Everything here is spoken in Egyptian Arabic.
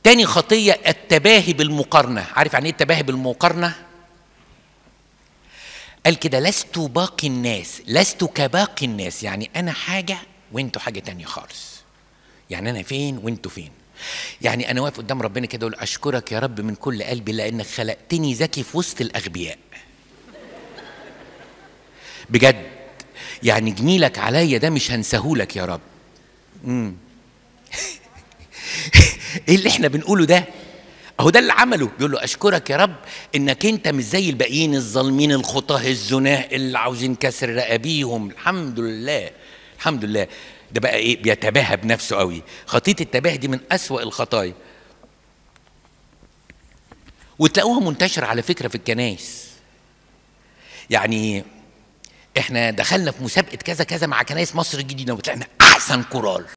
تاني خطيه التباهي بالمقارنه عارف يعني ايه التباهي بالمقارنه قال كده لست باقي الناس لست كباقي الناس يعني انا حاجه وانتوا حاجه تانية خالص يعني انا فين وانتوا فين يعني انا واقف قدام ربنا كده اقول اشكرك يا رب من كل قلبي لانك خلقتني ذكي في وسط الاغبياء بجد يعني جميلك عليا ده مش هنساهولك يا رب مم. ايه اللي احنا بنقوله ده اهو ده اللي عمله بيقول له اشكرك يا رب انك انت مش زي الباقيين الظالمين الخطاه الزناه اللي عاوزين كسر رقابيهم الحمد لله الحمد لله ده بقى ايه بيتباهى بنفسه قوي خطيه التباهي دي من اسوا الخطايا وتلاقوها منتشرة على فكرة في الكنايس يعني احنا دخلنا في مسابقة كذا كذا مع كنايس مصر الجديدة وطلعنا أحسن كورال